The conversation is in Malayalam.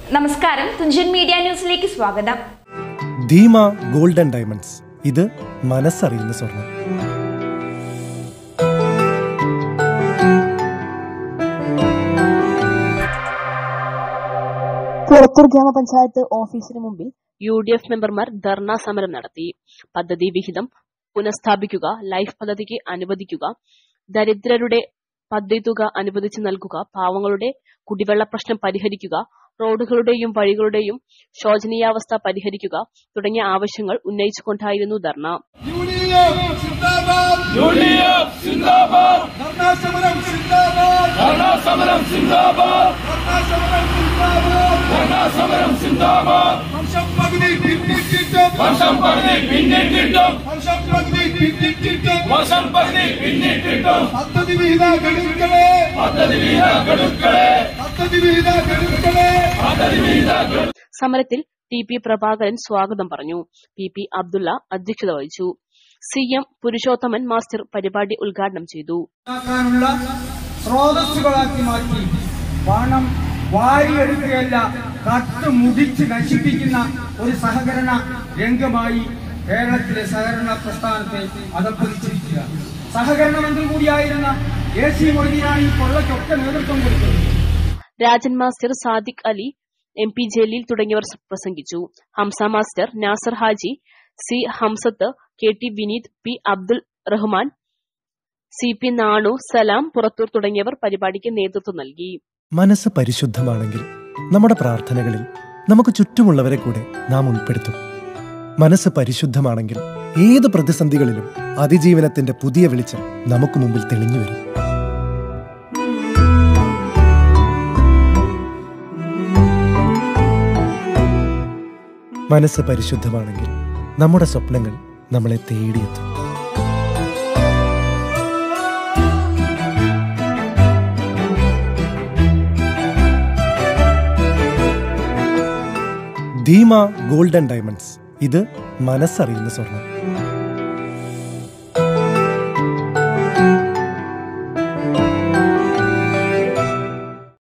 നമസ്കാരം തുഞ്ചൻ മീഡിയ ന്യൂസിലേക്ക് സ്വാഗതം ധീമ ഗോൾഡൻ ഡയമണ്ട്സ് ഇത് മനസ്സറിയുന്ന സ്വർണം കുളത്തൂർ ഗ്രാമപഞ്ചായത്ത് ഓഫീസിന് മുമ്പിൽ യു ഡി എഫ് മെമ്പർമാർ ധർണാ സമരം നടത്തി പദ്ധതി വിഹിതം പുനഃസ്ഥാപിക്കുക ലൈഫ് പദ്ധതിക്ക് അനുവദിക്കുക ദരിദ്രരുടെ പദ്ധതി തുക അനുവദിച്ചു നൽകുക പാവങ്ങളുടെ കുടിവെള്ള പ്രശ്നം പരിഹരിക്കുക റോഡുകളുടെയും വഴികളുടെയും ശോചനീയാവസ്ഥ പരിഹരിക്കുക തുടങ്ങിയ ആവശ്യങ്ങൾ ഉന്നയിച്ചുകൊണ്ടായിരുന്നു ധർണ യൂണിയൻ സിന്ദാബാദ് യൂണിയൻ സിന്ദാബാദ് ധർണാ സമരം സിന്ദാബാദ് ധർണാ സമരം സിന്ദാബാദ് ധർണാ സമരം സിന്ദാബാദ് ധർണാ സമരം സിന്ദാബാദ് വർഷം പകുതി പിന്നിട്ടിട്ടും വർഷം പകുതി പിന്നിട്ടിട്ടും വർഷം പകുതി പിന്നിട്ടിട്ടും വർഷം പകുതി പിന്നിട്ടിട്ടും പദ്ധതി വിഹിത ഗഡുക്കളെ പദ്ധതി വിഹിത ഗഡുക്കളെ പദ്ധതി വിഹിത ഗഡുക്കളെ പദ്ധതി വിഹിത സമരത്തിൽ ടി പി പ്രഭാകരൻ സ്വാഗതം പറഞ്ഞു പി പി അബ്ദുള്ള അധ്യക്ഷത വഹിച്ചു സി എം പുരുഷോത്തമൻ മാസ്റ്റർ പരിപാടി ഉദ്ഘാടനം ചെയ്തു ഉണ്ടാക്കാനുള്ള സ്രോതസ്സുകളാക്കി മാറ്റി പണം വാരിയെടുക്കുകയല്ല കത്ത് മുടിച്ച് നശിപ്പിക്കുന്ന ഒരു സഹകരണ രംഗമായി കേരളത്തിലെ സഹകരണ പ്രസ്ഥാനത്തെ അതപ്പതിച്ചിരിക്കുക സഹകരണ മന്ത്രി കൂടിയായിരുന്ന എ സി മൊയ്തീനാണ് ഈ കൊള്ളയ്ക്കൊക്കെ നേതൃത്വം കൊടുത്തത് Rajan master Sadiq Ali M P Jaleel തുടങ്ങിയവർ പ്രസംഗിച്ചു Hamza master Nasar Haji C Hamsath K T Vineeth P Abdul Rahman C P Nanu Salam Purathur തുടങ്ങിയവർ പരിപാടിക്ക് നേതൃത്വം നൽകി മനസ്സ് പരിശുദ്ധമാണെങ്കിൽ നമ്മുടെ പ്രാർത്ഥനകളിൽ നമുക്ക് ചുറ്റുമുള്ളവരെ കൂടെ നാം ഉൾപ്പെടുത്തും മനസ്സ് പരിശുദ്ധമാണെങ്കിൽ ഏത് പ്രതിസന്ധികളിലും അതിജീവനത്തിന്റെ പുതിയ വെളിച്ചം നമുക്ക് മുമ്പിൽ തെളിഞ്ഞു വരും മനസ്സ് പരിശുദ്ധമാണെങ്കിൽ നമ്മുടെ സ്വപ്നങ്ങൾ നമ്മളെ തേടിയെത്തും ധീമ ഗോൾഡൻ ഡയമണ്ട്സ് ഇത് മനസ്സറിയുന്ന സ്വർണം